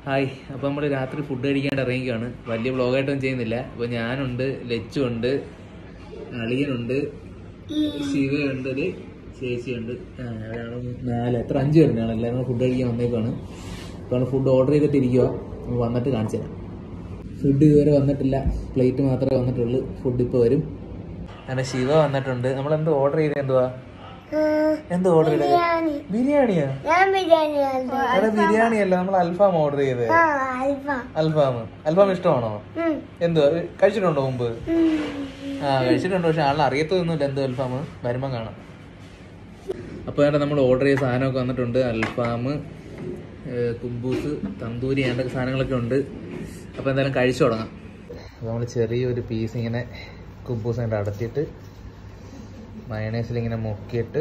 hi അപ്പോൾ നമ്മൾ രാത്രി ഫുഡ് കഴിക്കാണ്ട് ഇറങ്ങിക്കുകയാണ് വലിയ വ്ളോഗായിട്ടൊന്നും ചെയ്യുന്നില്ല അപ്പോൾ ഞാനുണ്ട് ലച്ചുണ്ട് അളിയനുണ്ട് ശിവയുണ്ട് ഒരു ചേച്ചിയുണ്ട് ആ, ഒരാള് നാല് എത്ര അഞ്ച് പേരുണ്ടാണ് എല്ലാവരും ഫുഡ് കഴിക്കാൻ വന്നേക്കാണ് അപ്പോൾ ഫുഡ് ഓർഡർ ചെയ്തിട്ട് ഇരിക്കുക നമ്മൾ വന്നിട്ട് കാണിച്ചു തരാം ഫുഡ് ഇതുവരെ വന്നിട്ടില്ല പ്ലേറ്റ് മാത്രമേ വന്നിട്ടുള്ളൂ ഫുഡ് ഇപ്പോൾ വരും അങ്ങനെ ശിവ വന്നിട്ടുണ്ട് നമ്മൾ എന്ത് ഓർഡർ ചെയ്തത് എന്തുവാ എന്ത് ഓർഡർ ചെയ്തത് ബിരിയാണി ബിരിയാണിയാ ഞാൻ ബിരിയാണി അല്ല എടാ ബിരിയാണി അല്ല നമ്മൾ അൽഫാം ഓർഡർ ചെയ്തത് ആ അൽഫ അൽഫാം അൽഫാം ഇഷ്ടമാണോ എന്തുവാ കഴിച്ചിട്ടുണ്ടോ മുമ്പ് ആ കഴിച്ചിട്ടുണ്ട് പക്ഷെ ആളിന് അറിയത്തൊന്നുമില്ല എന്തോ അൽഫാം വരുമ്പം കാണാം അപ്പോൾ ഏട്ടാ നമ്മൾ ഓർഡർ ചെയ്ത സാധനമൊക്കെ വന്നിട്ടുണ്ട് അൽഫാം കുബൂസ് തന്തൂരി അങ്ങനത്തെ സാധനങ്ങളൊക്കെ ഉണ്ട് അപ്പോൾ എന്തായാലും കഴിച്ചു തുടങ്ങാം അപ്പോൾ നമ്മൾ ചെറിയൊരു പീസ് ഇങ്ങനെ കുബൂസ് അങ്ങോട്ട് അടച്ചിട്ട് മയണൈസിൽ ഇങ്ങനെ മുക്കിയിട്ട്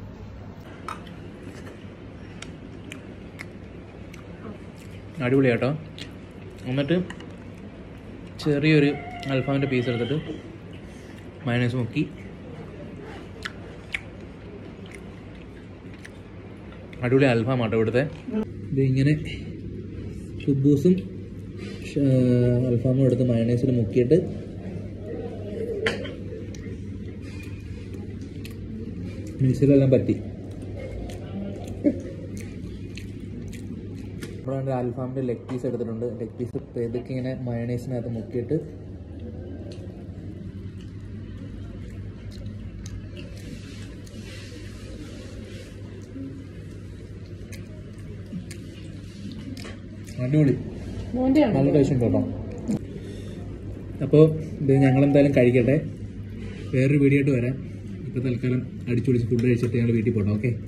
അടിപൊളി കേട്ടോ എന്നിട്ട് ചെറിയൊരു അൽഫാമിൻ്റെ പീസ് എടുത്തിട്ട് മയണൈസ് മുക്കി അടിപൊളി അൽഫാം ആട്ടോ ഇവിടുത്തെ ഇത് ഇങ്ങനെ ഷുബൂസും അൽഫാമും എടുത്ത് മയണൈസിൽ മുക്കിയിട്ട് മിക്സിലെല്ലാം പറ്റി നമ്മളവിടെ അൽഫാമിൻ്റെ ലെഗ് പീസ് എടുത്തിട്ടുണ്ട് ലെഗ് പീസ് ഇതൊക്കെ ഇങ്ങനെ മയണൈസിനകത്ത് മുക്കിയിട്ട് അടിപൊളി നല്ല ടേസ്റ്റ് ഉണ്ട് കേട്ടോ അപ്പോൾ ഇത് ഞങ്ങൾ എന്തായാലും കഴിക്കട്ടെ വേറൊരു വീഡിയോ ആയിട്ട് വരാം ഇപ്പോൾ തൽക്കാലം അടിച്ചുപൊളിച്ച് ഫുഡ് കഴിച്ചിട്ട് ഞങ്ങൾ വീട്ടിൽ പോകണം ഓക്കെ